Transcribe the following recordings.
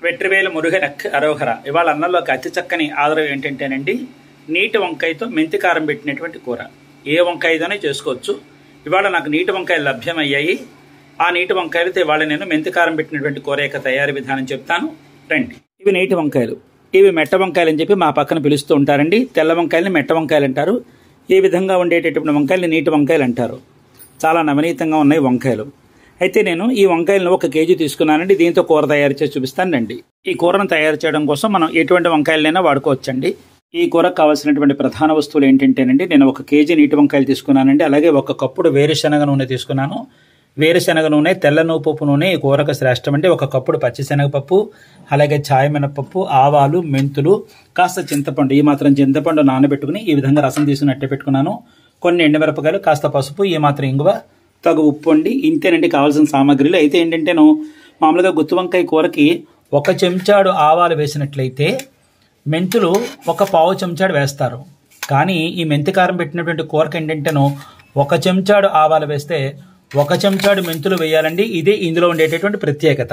వెట్రివేలు మురుగనక్ అరోహర ఇవాళ అన్నంలోకి అతి చక్కని ఆదరం ఏంటంటేనండి నీటి వంకాయతో మెంతి కారం పెట్టినటువంటి కూర ఏ వంకాయతోనే చేసుకోవచ్చు ఇవాళ నాకు నీటి వంకాయలు లభ్యమయ్యాయి ఆ నీటి వంకాయలతో ఇవాళ నేను మెంతి కారం పెట్టినటువంటి కూర యొక్క తయారీ విధానం చెప్తాను రండి ఇవి నీటి వంకాయలు ఇవి మెట్ట వంకాయలు అని చెప్పి మా పక్కన పిలుస్తూ ఉంటారండి తెల్ల వంకాయలని మెట్ట వంకాయలు అంటారు ఈ విధంగా ఉండేటటువంటి వంకాయలు నీటి వంకాయలు అంటారు చాలా నవనీతంగా ఉన్నాయి వంకాయలు అయితే నేను ఈ వంకాయలను ఒక కేజీ తీసుకున్నానండి దీంతో కూర తయారు చేసి చూపిస్తానండి ఈ కూరను తయారు చేయడం కోసం మనం ఎటువంటి వంకాయలైనా వాడుకోవచ్చండి ఈ కూరకు కావాల్సినటువంటి ప్రధాన వస్తువులు ఏంటంటేనండి నేను ఒక కేజీ నీటి వంకాయలు తీసుకున్నానండి అలాగే ఒక కప్పుడు వేరుశనగ నూనె తీసుకున్నాను వేరుశనగ నూనె తెల్ల నువ్వుపప్పు నూనె ఈ కూరకు శ్రేష్టం అండి ఒక కప్పుడు పచ్చిశనగపప్పు అలాగే ఛాయ మినపప్పు ఆవాలు మెంతులు కాస్త చింతపండు ఈ మాత్రం చింతపండు నానబెట్టుకుని ఈ విధంగా రసం తీసుకున్నట్టే పెట్టుకున్నాను కొన్ని ఎండుమిరపకాయలు కాస్త పసుపు ఈ మాత్రం ఇంగువ తగు ఉప్పు అండి ఇంతేనండి కావాల్సిన సామాగ్రిలు అయితే ఏంటంటేను మామూలుగా గుత్తి వంకాయ కూరకి ఒక చెంచాడు ఆవాలు వేసినట్లయితే మెంతులు ఒక పావు చెంచాడు వేస్తారు కానీ ఈ మెంతి కారం పెట్టినటువంటి కూరకి ఏంటంటేను ఒక చెంచాడు ఆవాలు వేస్తే ఒక చెంచాడు మెంతులు వేయాలండి ఇదే ఇందులో ఉండేటటువంటి ప్రత్యేకత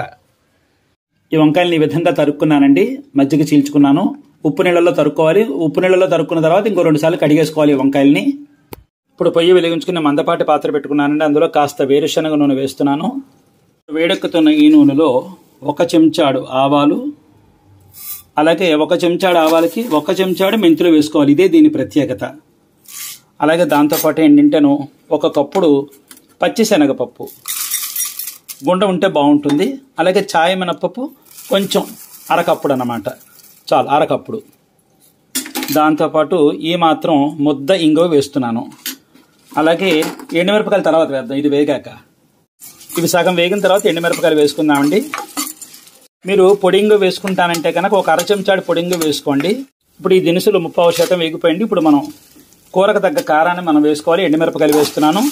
ఈ వంకాయలను ఈ విధంగా తరుక్కున్నానండి మజ్జిగ చీల్చుకున్నాను ఉప్పు నీళ్ళలో తరుక్కోవాలి ఉప్పు నీళ్ళలో తరుక్కున్న తర్వాత ఇంకో రెండు సార్లు కడిగేసుకోవాలి ఈ వంకాయల్ని ఇప్పుడు పొయ్యి వెలిగించుకుని మందపాటి పాత్ర పెట్టుకున్నానండి అందులో కాస్త వేరుశనగ నూనె వేస్తున్నాను వేడెక్కుతున్న ఈ నూనెలో ఒక చెంచాడు ఆవాలు అలాగే ఒక చెంచాడు ఆవాలకి ఒక చెంచాడు మెంతులు వేసుకోవాలి ఇదే దీని ప్రత్యేకత అలాగే దాంతోపాటు ఏంటంటేను ఒక కప్పుడు పచ్చిశనగపప్పు గుండ ఉంటే బాగుంటుంది అలాగే ఛాయ మినపప్పు కొంచెం అరకప్పుడు అన్నమాట చాలు అరకప్పుడు దాంతోపాటు ఈ మాత్రం ముద్ద ఇంగువ వేస్తున్నాను అలాగే ఎండుమిరపకాయలు తర్వాత వేద్దాం ఇది వేగాక ఇవి సగం వేగిన తర్వాత ఎండుమిరపకాయలు వేసుకుందామండి మీరు పొడింగు వేసుకుంటానంటే కనుక ఒక అర చెంచాడు పొడింగు వేసుకోండి ఇప్పుడు ఈ దినుసులు ముప్పావు శాతం వేగిపోయింది ఇప్పుడు మనం కూరకు తగ్గ కారాన్ని మనం వేసుకోవాలి ఎండుమిరపకాయలు వేస్తున్నాను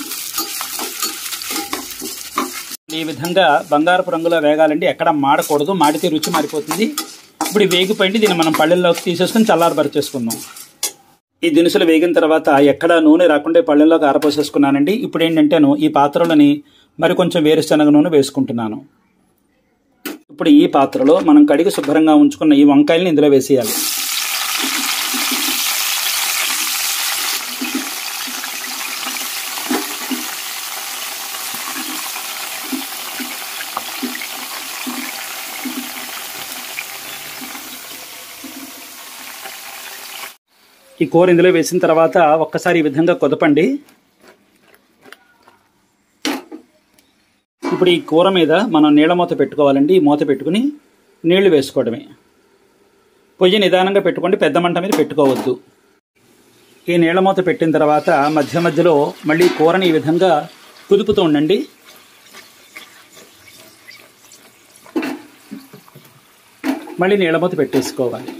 ఈ విధంగా బంగారపు రంగులో వేగాలండి ఎక్కడ మాడకూడదు మాడితే రుచి మారిపోతుంది ఇప్పుడు వేగిపోయింది దీన్ని మనం పళ్ళెల్లోకి తీసేసుకుని చల్లారపరిచేసుకుందాం ఈ దినుసులు వేగిన తర్వాత ఎక్కడ నూనె రాకుండా పళ్ళెల్లోకి ఆరపోసేసుకున్నానండి ఇప్పుడు ఏంటంటేను ఈ పాత్రలోని మరి కొంచెం వేరుశనగ నూనె వేసుకుంటున్నాను ఇప్పుడు ఈ పాత్రలో మనం కడిగి శుభ్రంగా ఉంచుకున్న ఈ వంకాయల్ని ఇందులో వేసేయాలి ఈ కూర ఇందులో వేసిన తర్వాత ఒక్కసారి ఈ విధంగా కుదపండి ఇప్పుడు ఈ కూర మీద మనం నీళ్ళ మూత పెట్టుకోవాలండి ఈ మూత పెట్టుకుని నీళ్లు వేసుకోవడమే పొయ్యి నిదానంగా పెట్టుకోండి పెద్ద మంట మీద పెట్టుకోవద్దు ఈ నీళ్ళ మూత పెట్టిన తర్వాత మధ్య మధ్యలో మళ్ళీ కూరని ఈ విధంగా కుదుపుతూ ఉండండి మళ్ళీ నీళ్ళ మూత పెట్టేసుకోవాలి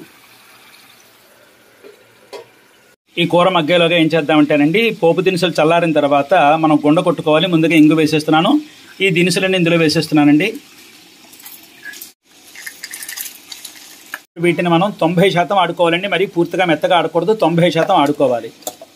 ఈ కూర మగ్గేలోగా ఏం చేద్దామంటేనండి పోపు దినుసులు చల్లారిన తర్వాత మనం గుండ కొట్టుకోవాలి ముందుగా ఇంగు వేసేస్తున్నాను ఈ దినుసులన్నీ ఇందులో వేసేస్తున్నానండి వీటిని మనం తొంభై శాతం ఆడుకోవాలండి మరి పూర్తిగా మెత్తగా ఆడకూడదు తొంభై శాతం ఆడుకోవాలి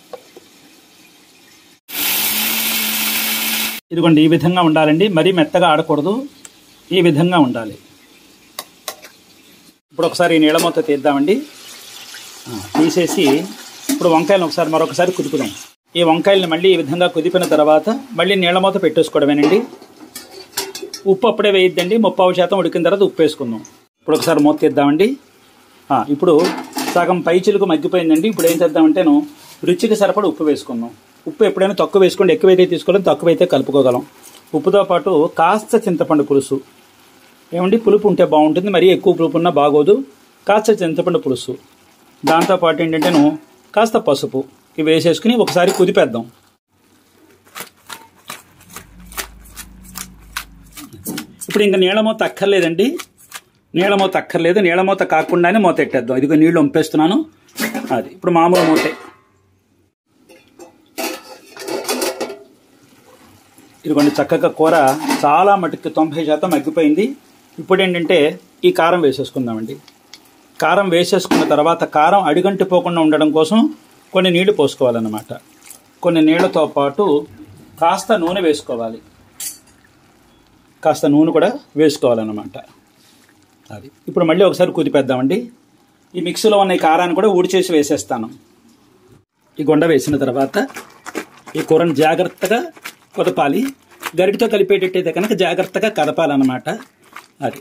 ఇదిగోండి ఈ విధంగా ఉండాలండి మరీ మెత్తగా ఆడకూడదు ఈ విధంగా ఉండాలి ఇప్పుడు ఒకసారి ఈ నీళ్ళ మూత తీద్దామండి తీసేసి ఇప్పుడు వంకాయలను ఒకసారి మరొకసారి కుదుపుదాం ఈ వంకాయల్ని మళ్ళీ ఈ విధంగా కుదిపిన తర్వాత మళ్ళీ నీళ్ళ మూత పెట్టేసుకోవడమేనండి ఉప్పు అప్పుడే వేయద్దండి ముప్పావు శాతం ఉడికిన తర్వాత ఉప్పు వేసుకుందాం ఇప్పుడు ఒకసారి మూత తీద్దామండి ఇప్పుడు సగం పై చిలుకు మగ్గిపోయిందండి ఇప్పుడు ఏం చేద్దామంటేను రుచికి సరిపడ ఉప్పు వేసుకుందాం ఉప్పు ఎప్పుడైనా తక్కువ వేసుకోండి ఎక్కువైతే తీసుకోవడం తక్కువైతే కలుపుకోగలం ఉప్పుతో పాటు కాస్త చింతపండు పులుసు ఏమండి పులుపు ఉంటే బాగుంటుంది మరీ ఎక్కువ పులుపు ఉన్నా బాగోదు కాస్త చింతపండు పులుసు దాంతోపాటు ఏంటంటేను కాస్త పసుపు ఇవి వేసేసుకుని ఒకసారి కుదిపేద్దాం ఇప్పుడు ఇంకా నీళ్ళ మూత అక్కర్లేదండి నీళ్ళ మూత అక్కర్లేదు నీళ్ళ మూత కాకుండానే మూత ఎట్టేద్దాం ఇదిగో నీళ్లు వంపేస్తున్నాను అది ఇప్పుడు మామూలు మూతే ఇదిగోండి చక్కగా కూర చాలా మటుకు తొంభై శాతం మగ్గిపోయింది ఇప్పుడు ఏంటంటే ఈ కారం వేసేసుకుందామండి కారం వేసేసుకున్న తర్వాత కారం అడిగంటిపోకుండా ఉండడం కోసం కొన్ని నీళ్లు పోసుకోవాలన్నమాట కొన్ని నీళ్లతో పాటు కాస్త నూనె వేసుకోవాలి కాస్త నూనె కూడా వేసుకోవాలన్నమాట అది ఇప్పుడు మళ్ళీ ఒకసారి కుదిపేద్దామండి ఈ మిక్సీలో ఉన్న ఈ కారాన్ని కూడా ఊడిచేసి వేసేస్తాను ఈ గుండ వేసిన తర్వాత ఈ కూరను జాగ్రత్తగా కుదపాలి గరిటితో కలిపేటట్టయితే కనుక జాగ్రత్తగా కదపాలన్నమాట అది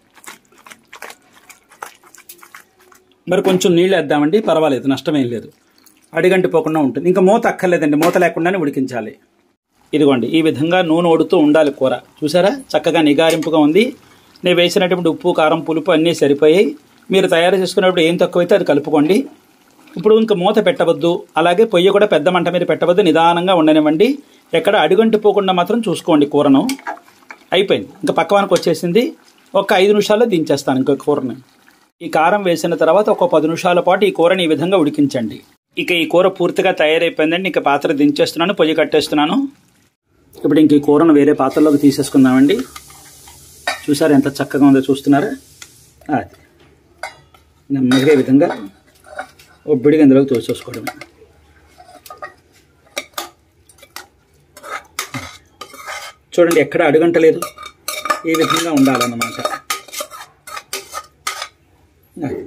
మరి కొంచెం నీళ్ళు వేద్దామండి పర్వాలేదు నష్టమేం లేదు అడిగంటి పోకుండా ఉంటుంది ఇంకా మూత అక్కర్లేదండి మూత లేకుండానే ఉడికించాలి ఇదిగోండి ఈ విధంగా నూనె ఓడుతూ ఉండాలి కూర చూసారా చక్కగా నిగారింపుగా ఉంది నేను వేసినటువంటి ఉప్పు కారం పులుపు అన్నీ సరిపోయాయి మీరు తయారు చేసుకునేటప్పుడు ఏం తక్కువైతే అది కలుపుకోండి ఇప్పుడు ఇంకా మూత పెట్టవద్దు అలాగే పొయ్యి కూడా పెద్ద మంట మీద పెట్టవద్దు నిదానంగా ఉండనివ్వండి ఎక్కడ అడుగంటి పోకుండా మాత్రం చూసుకోండి కూరను అయిపోయింది ఇంకా పక్కవానికి వచ్చేసింది ఒక ఐదు నిమిషాల్లో దించేస్తాను ఇంకా కూరని ఈ కారం వేసిన తర్వాత ఒక పది నిమిషాల పాటు ఈ కూరని ఈ విధంగా ఉడికించండి ఇక ఈ కూర పూర్తిగా తయారైపోయిందండి ఇంకా పాత్ర దించేస్తున్నాను పొయ్యి కట్టేస్తున్నాను ఇప్పుడు ఇంక ఈ కూరను వేరే పాత్రలోకి తీసేసుకుందామండి చూసారు ఎంత చక్కగా ఉందో చూస్తున్నారా అది నెమ్మదిగా ఈ విధంగా ఒబ్బిడిగా ఇందులోకి తోసేసుకోవడమే చూడండి ఎక్కడ అడుగంటలేదు ఈ విధంగా ఉండాలన్నమాట అది.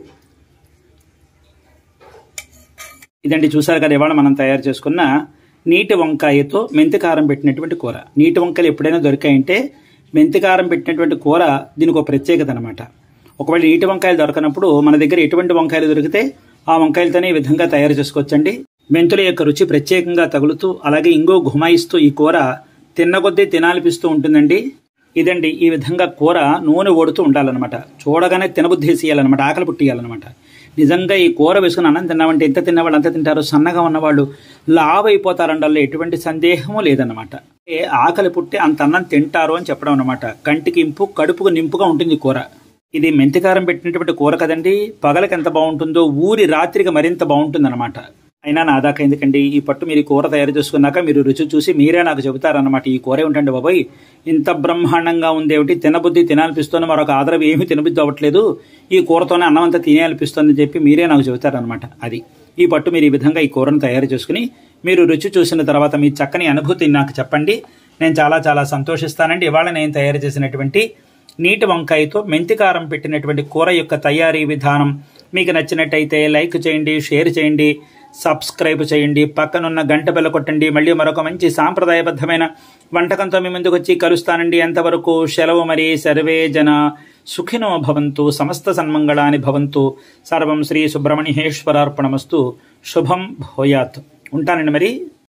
ఇదండి చూసారు కదా ఇవాళ మనం తయారు చేసుకున్న నీటి వంకాయతో మెంతి కారం పెట్టినటువంటి కూర నీటి వంకాయలు ఎప్పుడైనా దొరికాయంటే మెంతి కారం పెట్టినటువంటి కూర దీనికి ఒక ప్రత్యేకత అనమాట ఒకవేళ నీటి వంకాయలు దొరకనప్పుడు మన దగ్గర ఎటువంటి వంకాయలు దొరికితే ఆ వంకాయలతోనే ఈ విధంగా తయారు చేసుకోవచ్చండి మెంతుల యొక్క రుచి ప్రత్యేకంగా తగులుతూ అలాగే ఇంగో గుమాయిస్తూ ఈ కూర తిన్న కొద్దీ తినాలిపిస్తూ ఉంటుందండి ఇదండి ఈ విధంగా కూర నూనె ఓడుతూ ఉండాలన్నమాట చూడగానే తినబుద్ధి వేసేయాలన్నమాట ఆకలి పుట్టియాలన్నమాట నిజంగా ఈ కూర వేసుకుని అన్నం తిన్నామంటే ఎంత తిన్నవాళ్ళు అంత తింటారు సన్నగా ఉన్నవాళ్ళు లావ్ అయిపోతారండల్లో ఎటువంటి సందేహము లేదన్నమాట ఏ ఆకలి పుట్టి అంత అన్నం తింటారు అని చెప్పడం అనమాట కంటికి ఇంపు కడుపుకు నింపుగా ఉంటుంది ఈ కూర ఇది మెంతికారం పెట్టినటువంటి కూర కదండి పగలకి ఎంత బాగుంటుందో ఊరి రాత్రికి మరింత బాగుంటుందన్నమాట అయినా నా దాకా ఎందుకండి ఈ పట్టు మీరు ఈ కూర తయారు చేసుకున్నాక మీరు రుచి చూసి మీరే నాకు చెబుతారన్నమాట ఈ కూర ఏమిటండి బాబాయ్ ఇంత బ్రహ్మాండంగా ఉందేమిటి తినబుద్ధి తినాలనిపిస్తుంది మరొక ఆదరవు ఏమీ తినబుద్ధి అవ్వట్లేదు ఈ కూరతోనే అన్నం అంతా తినేయాలనిపిస్తుంది అని చెప్పి మీరే నాకు చెబుతారనమాట అది ఈ పట్టు మీరు ఈ విధంగా ఈ కూరను తయారు చేసుకుని మీరు రుచి చూసిన తర్వాత మీ చక్కని అనుభూతి నాకు చెప్పండి నేను చాలా చాలా సంతోషిస్తానండి ఇవాళ నేను తయారు చేసినటువంటి నీటి వంకాయతో మెంతికారం పెట్టినటువంటి కూర యొక్క తయారీ విధానం మీకు నచ్చినట్టయితే లైక్ చేయండి షేర్ చేయండి సబ్స్క్రైబ్ చేయండి పక్కనున్న గంట బెల్ల కొట్టండి మళ్ళీ మరొక మంచి సాంప్రదాయబద్ధమైన వంటకంతో మీ ముందుకు వచ్చి కలుస్తానండి ఎంతవరకు సెలవు మరి సర్వే జన సుఖినో భవంతు సమస్త సన్మంగళాని భవంతు సర్వం శ్రీ సుబ్రహ్మణ్యేశ్వరార్పణమస్తు శుభం భూయాత్ ఉంటానండి మరి